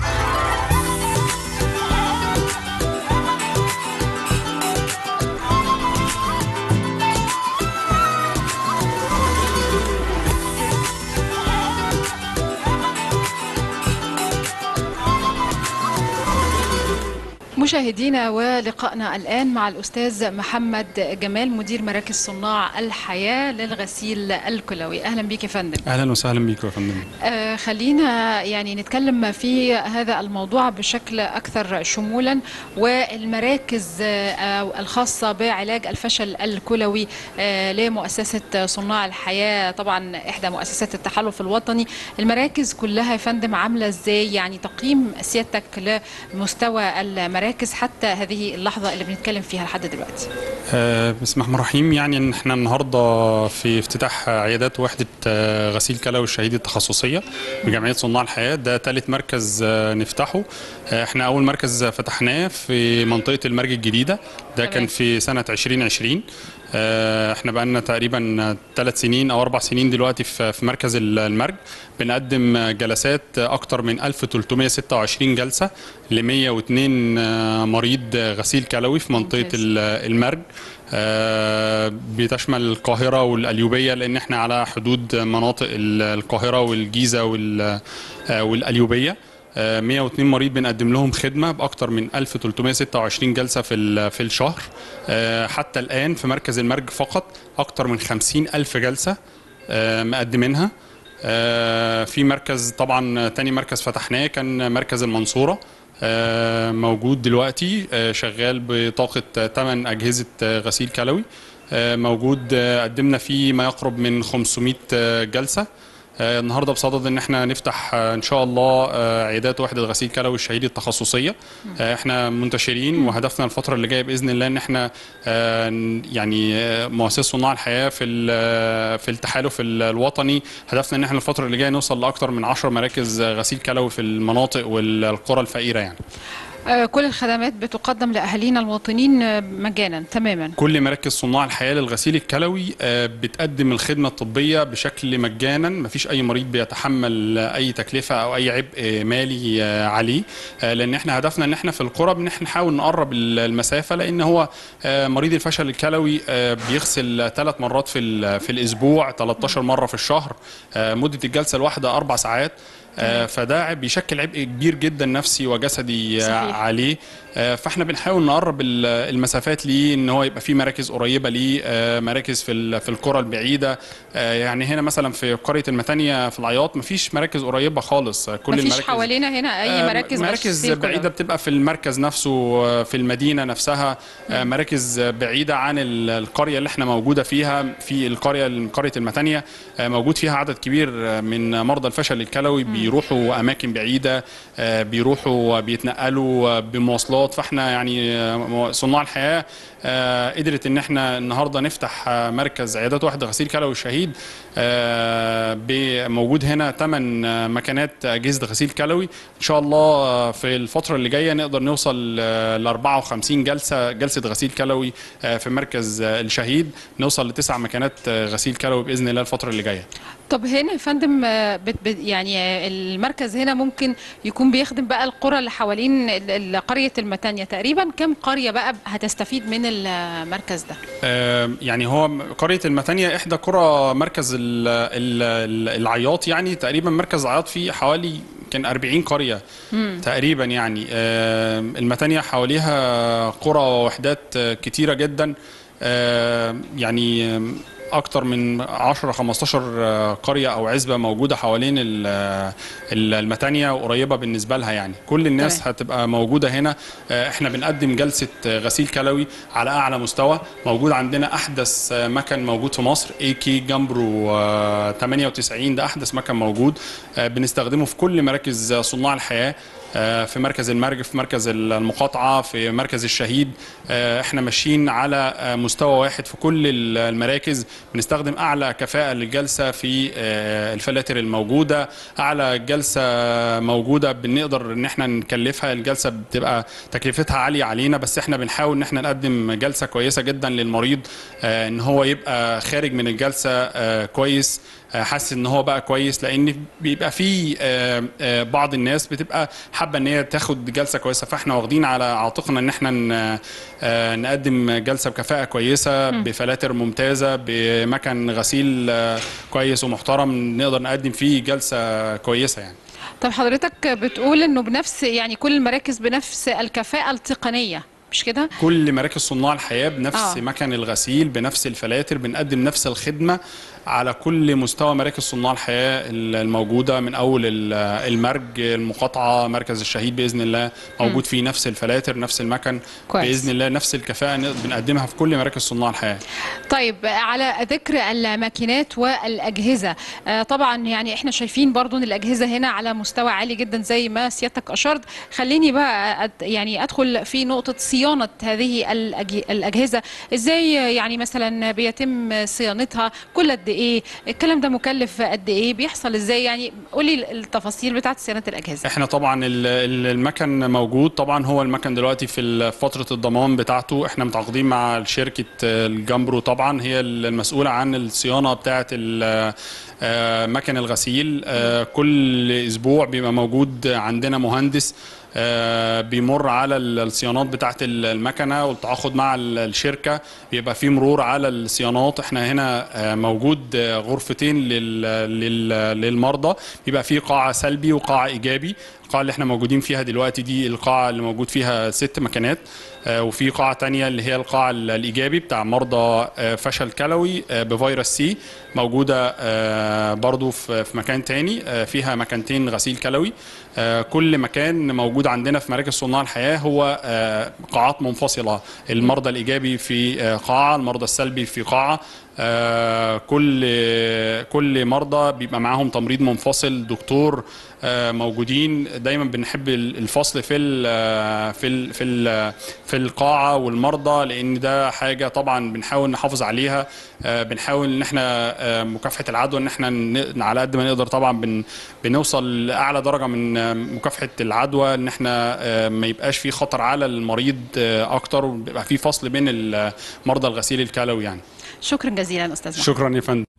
مشاهدينا ولقائنا الآن مع الأستاذ محمد جمال مدير مراكز صناع الحياة للغسيل الكلوي أهلا بك يا فندم اهلا وسهلا بيك يا فندم آه، خلينا يعني نتكلم في هذا الموضوع بشكل أكثر شمولا والمراكز آه، الخاصة بعلاج الفشل الكلوي آه، لمؤسسة صناع الحياة طبعا إحدى مؤسسات التحالف الوطني المراكز كلها يا فندم عاملة إزاي يعني تقييم سيادتك لمستوى المراكز حتى هذه اللحظة اللي بنتكلم فيها لحد دلوقتي آه، بسم الله الرحمن الرحيم يعني ان احنا النهارده في افتتاح عيادات وحده آه، غسيل كلوي الشهيد التخصصيه بجمعيه صناع الحياه ده ثالث مركز آه، نفتحه آه، احنا اول مركز فتحناه في منطقه المرج الجديده ده كان في سنه 2020 آه، احنا بقالنا تقريبا ثلاث سنين او اربع سنين دلوقتي في في مركز ال- المرج بنقدم جلسات اكتر من 1326 جلسه ل 102 آه، مريض غسيل كلوي في منطقه ال- المرج آه، بتشمل القاهره والقليوبيه لان احنا على حدود مناطق ال- القاهره والجيزه وال- آه، والقليوبيه آه، 102 مريض بنقدم لهم خدمه باكثر من 1326 جلسه في ال- في الشهر آه، حتى الان في مركز المرج فقط اكثر من 50 الف جلسه آه، مقدمينها آه، في مركز طبعا تاني مركز فتحناه كان مركز المنصوره آه، موجود دلوقتي آه، شغال بطاقه 8 اجهزه آه، غسيل كلوي آه، موجود آه، قدمنا فيه ما يقرب من 500 آه، جلسه آه، النهارده بصدد ان احنا نفتح آه، ان شاء الله آه، عيادات وحده غسيل كلوي الشهيد التخصصيه آه، احنا منتشرين وهدفنا الفتره اللي جايه باذن الله ان احنا آه، ن- يعني آه، مؤسسه صناع الحياه في ال- في التحالف ال- الوطني هدفنا ان احنا الفتره اللي جايه نوصل لاكثر من 10 مراكز آه، غسيل كلوي في المناطق والقرى الفقيره يعني آه، كل الخدمات بتقدم لأهالينا المواطنين آه، مجانا تماما كل مراكز صناع الحياه للغسيل الكلوي آه، بتقدم الخدمه الطبيه بشكل مجانا مفيش اي مريض بيتحمل آه، اي تكلفه او اي عبء آه، مالي آه، عليه آه، لان احنا هدفنا ان احنا في القرى ان احنا نحاول نقرب ال- المسافه لان هو آه، مريض الفشل الكلوي آه، بيغسل ثلاث مرات في ال- في الاسبوع 13 مره في الشهر آه، مده الجلسه الواحده اربع ساعات آه، فده عبء- بيشكل عبء كبير جدا نفسي وجسدي آه، صحيح. عليه آه، فاحنا بنحاول نقرب ال- المسافات ليه ان هو يبقى في مراكز قريبه ليه آه، مراكز في ال- في القرى البعيده آه، يعني هنا مثلا في قريه المتانيه في العياط مفيش مراكز قريبه خالص آه، كل مفيش المراكز حوالينا هنا أي آه، مراكز مراكز غسيل كلوي. بعيده بتبقى في المركز نفسه آه، في المدينه نفسها آه، مراكز بعيده عن ال- القريه اللي احنا موجوده فيها في القريه قريه المتانيه آه، موجود فيها عدد كبير آه، من مرضى الفشل الكلوي بيروحوا اماكن بعيده آه، بيروحوا بيتنقلوا آه، بمواصلات فاحنا يعني آه، صناع الحياه آه، قدرت ان احنا النهارده نفتح آه، مركز عيادات واحده غسيل كلوي الشهيد آه، ب- موجود هنا 8 مكانات اجهزه غسيل كلوي ان شاء الله آه، في الفتره اللي جايه نقدر نوصل ل 54 جلسه جلسه غسيل كلوي آه، في مركز آه، الشهيد نوصل لتسع مكانات آه، غسيل كلوي باذن الله الفتره اللي جايه طب هنا يا فندم آه، بت بت يعني آه، المركز هنا ممكن يكون بيخدم بقى القرى اللي حوالين ال- ال- قرية المتانية تقريبا كم قرية بقى هتستفيد من المركز ده آه، يعني هو قرية المتانية إحدى قرى مركز ال- ال- ال- العياط يعني تقريبا مركز العياط فيه حوالي يمكن 40 قريه مم. تقريبا يعني آه، المتانية حواليها قرى ووحدات آه، كتيرة جدا آه، يعني آه، أكتر من 10 15 آه، قرية أو عزبة موجودة حوالين ال- ال- المتانية وقريبة بالنسبة لها يعني كل الناس تمام. هتبقى موجودة هنا آه، احنا بنقدم جلسة آه، غسيل كلوي على أعلى مستوى موجود عندنا أحدث آه، مكن موجود في مصر اي كي جامبرو آه، 98 ده أحدث مكن موجود آه، بنستخدمه في كل مراكز آه، صناع الحياة آه، في مركز المرج في مركز المقاطعة في مركز الشهيد آه، احنا ماشيين على آه، مستوى واحد في كل ال- المراكز بنستخدم اعلى كفاءة للجلسة في آه، الفلاتر الموجودة اعلى جلسة موجودة بنقدر ان احنا نكلفها الجلسة بتبقى تكلفتها عالية علينا بس احنا بنحاول ان احنا نقدم جلسة كويسة جدا للمريض آه، ان هو يبقى خارج من الجلسة آه، كويس آه، حاسس ان هو بقى كويس لان بيبقى في آه، آه، بعض الناس بتبقى حابه ان هي تاخد جلسه كويسه فاحنا واخدين على عاتقنا ان احنا ن- آه، نقدم جلسه بكفاءه كويسه مم. بفلاتر ممتازه بمكن غسيل آه، كويس ومحترم نقدر نقدم فيه جلسه كويسه يعني طب حضرتك بتقول انه بنفس يعني كل المراكز بنفس الكفاءة التقنية مش كده؟ كل مراكز صناع الحياه بنفس آه. آه. مكن الغسيل بنفس الفلاتر بنقدم نفس الخدمه على كل مستوى مراكز صناع الحياه الموجوده من اول ال- المرج المقاطعه مركز الشهيد باذن الله موجود فيه نفس الفلاتر نفس المكن كويس. باذن الله نفس الكفاءه نقدر- بنقدمها في كل مراكز صناع الحياه طيب على ذكر الماكينات والأجهزة آه، طبعا يعني احنا شايفين برضو ان الأجهزة هنا على مستوى عالي جدا زي ما سيادتك أشرت خليني بقى أد- يعني أدخل في نقطة صيانة هذه الأج- الأجهزة ازاي يعني مثلا بيتم صيانتها كل قد ايه الكلام ده مكلف قد ايه بيحصل ازاي يعني قولي التفاصيل بتاعت صيانة الأجهزة احنا طبعا ال- ال- المكن موجود طبعا هو المكن دلوقتي في ال- فتره الضمان بتاعته احنا متعاقدين مع شركه الجامبرو طبعا هي المسؤوله عن الصيانه بتاعه ال- آه، مكن الغسيل آه، كل اسبوع بيبقى موجود عندنا مهندس آه، بيمر على ال- الصيانات بتاعه ال- المكنه والتعاقد مع ال- الشركه بيبقى في مرور على الصيانات احنا هنا آه، موجود آه، غرفتين لل- لل- للمرضى بيبقى في قاعه سلبي وقاعه ايجابي القاعه اللي احنا موجودين فيها دلوقتي دي القاعه اللي موجود فيها ست مكانات آه، وفي قاعه تانية اللي هي القاعه ال- الايجابي بتاع مرضى آه، فشل كلوي آه، بفيروس سي موجوده آه، برضو في في مكان تاني آه، فيها مكانتين غسيل كلوي آه، كل مكان موجود عندنا في مراكز صناع الحياه هو آه، قاعات منفصله المرضى الايجابي في آه، قاعه المرضى السلبي في قاعه آه، كل كل مرضى بيبقى معاهم تمريض منفصل دكتور آه، موجودين دايما بنحب ال- الفصل في ال في ال في ال في القاعه والمرضى لان ده حاجه طبعا بنحاول نحافظ عليها آه، بنحاول ان احنا آه، مكافحه العدوى ان احنا ن- على قد ما نقدر طبعا بن بنوصل لاعلى درجه من آه، مكافحه العدوى ان احنا آه، ما يبقاش في خطر على المريض آه، اكتر وبيبقى في فصل بين ال- مرضى الغسيل الكلوي يعني شكرا جزيلا أستاذ محمد. شكرا يا فندم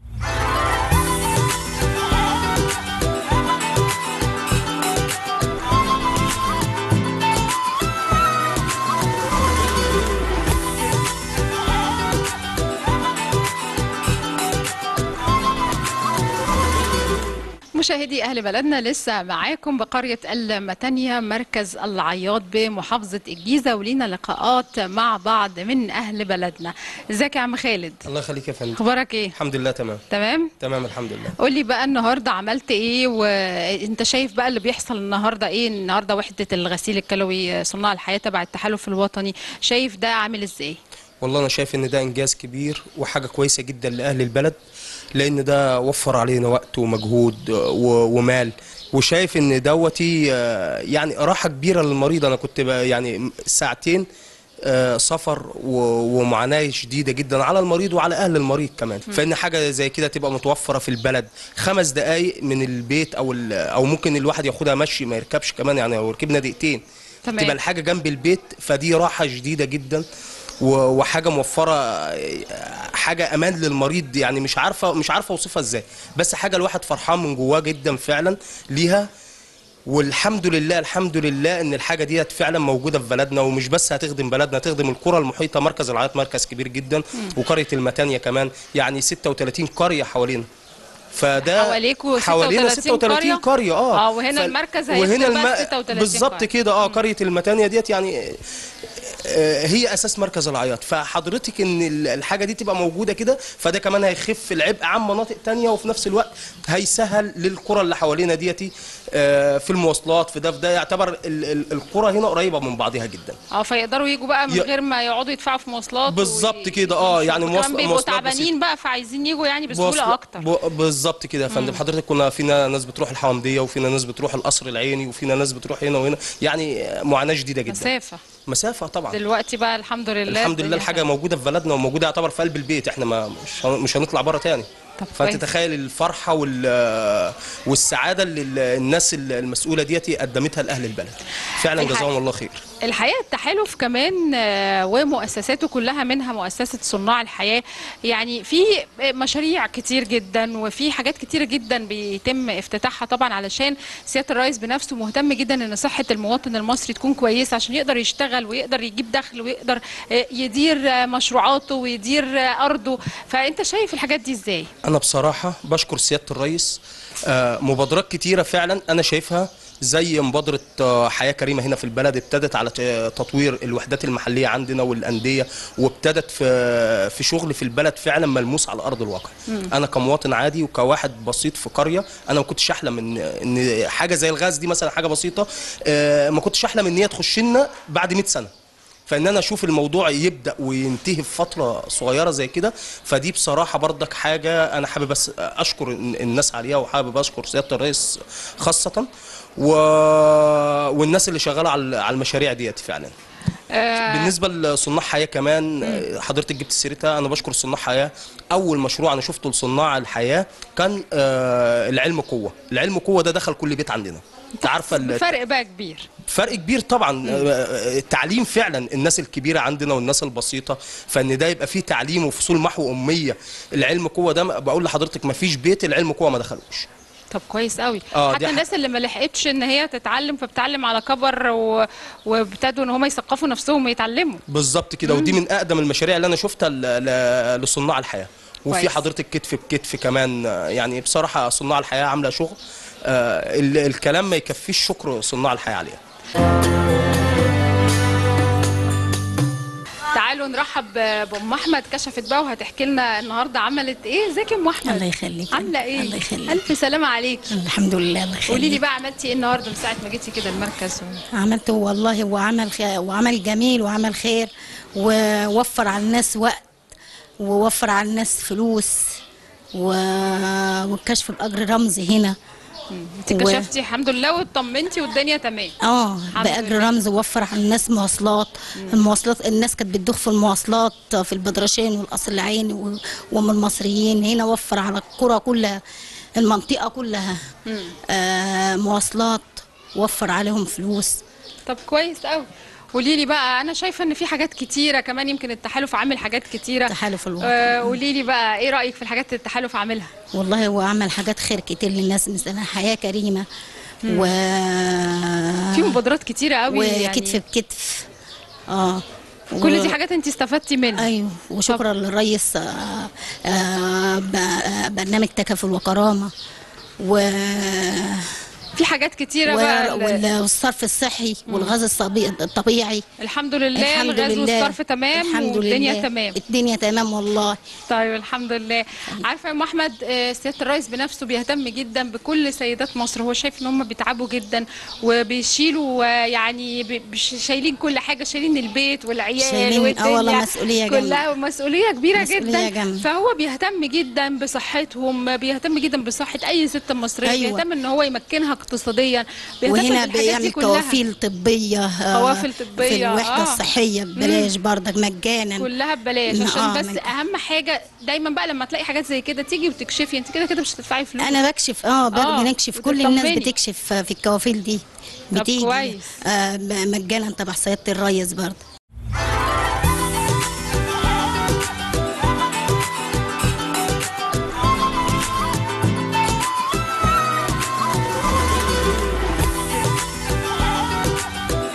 مشاهدي أهل بلدنا لسه معاكم بقرية المتانية مركز العياط بمحافظة الجيزة ولينا لقاءات مع بعض من أهل بلدنا ازيك يا عم خالد الله يخليك يا فندم اخبارك ايه الحمد لله تمام تمام تمام الحمد لله قولي بقى النهارده عملت ايه وانت شايف بقى اللي بيحصل النهارده ايه النهارده وحده الغسيل الكلوي صناع الحياه تبع التحالف الوطني شايف ده عامل ازاي والله انا شايف ان ده انجاز كبير وحاجه كويسه جدا لاهل البلد لان ده وفر علينا وقت ومجهود و- ومال وشايف ان دوتي آه، يعني راحه كبيره للمريض انا كنت بقى يعني ساعتين آه، سفر و- ومعاناه شديده جدا على المريض وعلى اهل المريض كمان مم. فان حاجه زي كده تبقى متوفره في البلد خمس دقائق من البيت او ال- او ممكن الواحد ياخدها مشي ما يركبش كمان يعني لو ركبنا دقيقتين تمام. تبقى الحاجه جنب البيت فدي راحه شديده جدا و- وحاجه موفره آه، حاجه امان للمريض يعني مش عارفه مش عارفه اوصفها ازاي بس حاجه الواحد فرحان من جواه جدا فعلا ليها والحمد لله الحمد لله ان الحاجه ديت فعلا موجوده في بلدنا ومش بس هتخدم بلدنا هتخدم القرى المحيطه مركز العياط مركز كبير جدا وقريه المتانيه كمان يعني 36 قريه حوالينا فده حواليكوا حوالينا 36 36 قرية؟ قريه اه اه وهنا المركز هيخدم وهنا بقى الم... 36 بالظبط قرية. كده اه قريه المتانيه ديت يعني آه، هي اساس مركز العياط فحضرتك ان ال- الحاجه دي تبقى موجوده كده فده كمان هيخف العبء عن مناطق تانية وفي نفس الوقت هيسهل للقرى اللي حوالينا ديتي آه، في المواصلات في ده في ده يعتبر ال- ال- القرى هنا قريبه من بعضها جدا اه فيقدروا يجوا بقى من ي- غير ما يقعدوا يدفعوا في مواصلات بالظبط كده اه يعني كمان مواصل بيبقوا مواصلات تعبانين بقى فعايزين يجوا يعني بسهوله بوصل- اكتر ب- بالظبط كده يا فندم حضرتك كنا فينا ناس بتروح الحومديه وفينا ناس بتروح القصر العيني وفينا ناس بتروح هنا وهنا يعني معاناه شديده جدا مسافه مسافه طبعا دلوقتي بقى الحمد لله الحمد لله الدنيا الحاجه موجوده في بلدنا وموجوده يعتبر في قلب البيت احنا ما مش هن- مش هنطلع بره تاني فانت كويس. تخيل الفرحه وال والسعاده اللي ال- الناس المسؤوله ديتي قدمتها لاهل البلد فعلا الحق- جزاهم الله خير الحقيقه التحالف كمان آه، ومؤسساته كلها منها مؤسسه صناع الحياه يعني في مشاريع كتير جدا وفي حاجات كتيره جدا بيتم افتتاحها طبعا علشان سياده الرئيس بنفسه مهتم جدا ان صحه المواطن المصري تكون كويسه عشان يقدر يشتغل ويقدر يجيب دخل ويقدر آه، يدير آه، مشروعاته ويدير آه، ارضه فانت شايف الحاجات دي ازاي انا بصراحه بشكر سياده الرئيس آه، مبادرات كتيره فعلا انا شايفها زي مبادره آه، حياه كريمه هنا في البلد ابتدت على ت- تطوير الوحدات المحليه عندنا والانديه وابتدت في في شغل في البلد فعلا ملموس على ارض الواقع مم. انا كمواطن عادي وكواحد بسيط في قريه انا ما كنتش احلم ان ان حاجه زي الغاز دي مثلا حاجه بسيطه آه، ما كنتش احلم ان هي تخش لنا بعد 100 سنه فان انا اشوف الموضوع يبدا وينتهي في فتره صغيره زي كده فدي بصراحه برضك حاجه انا حابب بس اشكر الناس عليها وحابب اشكر سياده الرئيس خاصه و... والناس اللي شغاله على على المشاريع ديت فعلا آه، بالنسبه لصناع حياه كمان آه، حضرتك جبت سيرتها انا بشكر صناع حياه اول مشروع انا شفته لصناع الحياه كان آه، العلم قوه العلم قوه ده دخل كل بيت عندنا انت عارفه ال- فرق بقى كبير فرق كبير طبعا آه، التعليم فعلا الناس الكبيره عندنا والناس البسيطه فان ده يبقى فيه تعليم وفصول محو اميه العلم قوه ده بقول لحضرتك ما فيش بيت العلم قوه ما دخلوش طب كويس قوي آه، دي حتى ح- الناس اللي ما لحقتش ان هي تتعلم فبتعلم على كبر و... وابتدوا ان هم يثقفوا نفسهم ويتعلموا بالظبط كده ودي من اقدم المشاريع اللي انا شفتها ل- ل- لصناع الحياه وفي كويس. حضرتك كتف بكتف كمان آه، يعني بصراحه صناع الحياه عامله شغل آه، ال- الكلام ما يكفيش شكر صناع الحياه عليها تعالوا نرحب بام احمد كشفت بقى وهتحكي لنا النهارده عملت ايه ازيك يا ام احمد الله يخليك عامله ايه الله يخليك. الف سلامه عليك الحمد لله الله يخليك قولي لي بقى عملتي ايه النهارده من ساعه ما جيتي كده المركز و... عملته والله هو عمل خير وعمل جميل وعمل خير ووفر على الناس وقت ووفر على الناس فلوس و... والكشف بأجر رمزي هنا انت كشفتي الحمد لله واطمنتي والدنيا تمام اه الحمد بأجر لله. رمز ووفر على الناس مواصلات المواصلات الناس كانت بتدوخ في المواصلات في البدرشين والقصر العيني و- ومن المصريين هنا وفر على القرى كلها المنطقة كلها مم. آه مواصلات وفر عليهم فلوس طب كويس قوي قولي لي بقى انا شايفه ان في حاجات كتيره كمان يمكن التحالف عامل حاجات كتيره تحالف الوطني آه قولي لي بقى ايه رايك في الحاجات اللي التحالف عاملها والله هو عمل حاجات خير كتير للناس مثلا حياة كريمة مم. و في مبادرات كتيره قوي وكتف يعني بكتف اه كل دي حاجات انت استفدتي منها ايوه وشكرا للرئيس آه آه ب- آه، برنامج تكافل وكرامة و في حاجات كتيره بقى و- ال- وال- والصرف الصحي والغاز الصبي- الطبيعي الحمد لله الحمد الغاز لله. والصرف تمام الحمد والدنيا لله. تمام الدنيا تمام والله طيب الحمد لله عارفه يا ام احمد آه، سياده الرئيس بنفسه بيهتم جدا بكل سيدات مصر هو شايف ان هم بيتعبوا جدا وبيشيلوا آه، يعني بي- بيش- شايلين كل حاجه شايلين البيت والعيال شايلين- آه والدنيا والله مسؤولية جامدة. كلها مسؤوليه كبيره مسؤولية جدا جامدة. فهو بيهتم جدا بصحتهم بيهتم جدا بصحه اي ست مصريه أيوة. بيهتم ان هو يمكنها اقتصاديا بيهتم وهنا بالحاجات دي بيعمل كلها قوافل طبية آه، قوافل طبية، في الوحدة آه. الصحية ببلاش برضك مجانا كلها ببلاش آه، عشان بس مجانا. اهم حاجه دايما بقى لما تلاقي حاجات زي كده تيجي وتكشفي انت كده كده مش هتدفعي فلوس انا بكشف اه برضه آه، بنكشف كل الناس وتطمني. بتكشف في الكوافيل دي طب بتيجي كويس. آه ب- مجانا تبع سيادة الريس برضه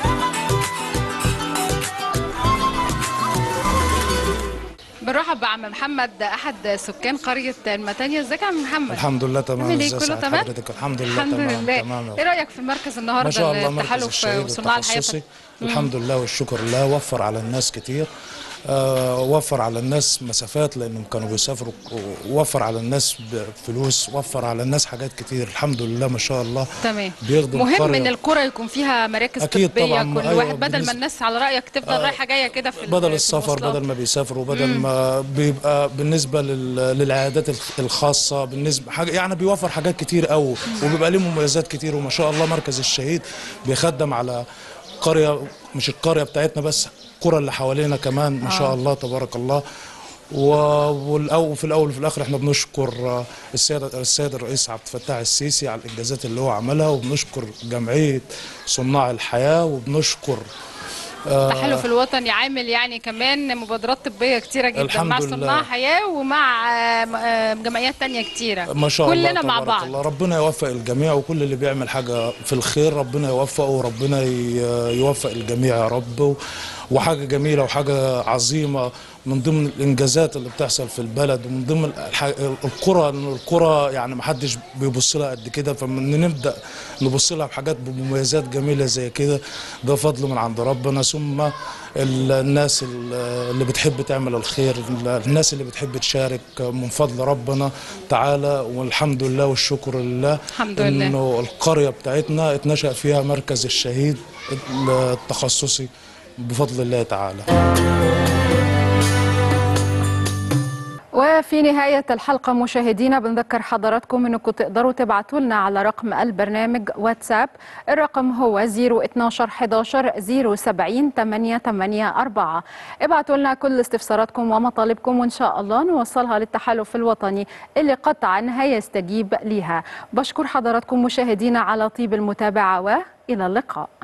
بنرحب بعم محمد احد سكان قريه المتانية ازيك يا عم محمد الحمد لله تمام عامل ايه ازي كله سعادة تمام حضرتك الحمد لله الحمد تمام لله تمام يا ايه رايك في المركز النهارده ما شاء الله مركز التحالف الشهيد وصناع الحياه التخصصي مم. الحمد لله والشكر لله وفر على الناس كتير آه وفر على الناس مسافات لانهم كانوا بيسافروا وفر على الناس فلوس وفر على الناس حاجات كتير الحمد لله ما شاء الله تمام بيخدم مهم القرية. ان القرى يكون فيها مراكز أكيد طبيه طبعاً، كل أيوة، واحد بدل ما بالنسبة- الناس على رايك تفضل آه، رايحه جايه كده في ال- بدل في السفر المواصلات. بدل ما بيسافروا بدل مم. ما بيبقى بالنسبه لل- للعيادات الخ- الخاصه بالنسبه حاجه يعني بيوفر حاجات كتير قوي وبيبقى ليه مميزات كتير وما شاء الله مركز الشهيد بيخدم على قريه مش القريه بتاعتنا بس القرى اللي حوالينا كمان ما شاء آه. الله تبارك الله وفي الاول وفي الاخر احنا بنشكر آه، السيد السيد الرئيس عبد الفتاح السيسي على الانجازات اللي هو عملها وبنشكر جمعيه صناع الحياه وبنشكر آه، التحالف الوطني عامل يعني كمان مبادرات طبيه كتيره جدا الحمد مع لله. صناع حياه ومع آه، م- آه، جمعيات تانية كتيره ما شاء الله كلنا مع تبارك بعض الله ربنا يوفق الجميع وكل اللي بيعمل حاجة في الخير ربنا يوفقه وربنا ي- يوفق الجميع يا رب و- وحاجة جميلة وحاجة عظيمة من ضمن الإنجازات اللي بتحصل في البلد ومن ضمن الح- القرى إن القرى يعني ما حدش بيبص لها قد كده فمن نبدأ نبص لها بحاجات بمميزات جميلة زي كده ده فضل من عند ربنا ثم ال- الناس ال- اللي بتحب تعمل الخير الناس اللي بتحب تشارك من فضل ربنا تعالى والحمد لله والشكر لله الحمد لله. انه القريه بتاعتنا اتنشأ فيها مركز الشهيد التخصصي بفضل الله تعالى وفي نهاية الحلقة مشاهدينا بنذكر حضراتكم انكم تقدروا تبعتوا لنا على رقم البرنامج واتساب الرقم هو 012 11 070 884 ابعتوا لنا كل استفساراتكم ومطالبكم وان شاء الله نوصلها للتحالف الوطني اللي قطعا هيستجيب ليها بشكر حضراتكم مشاهدينا على طيب المتابعة والى اللقاء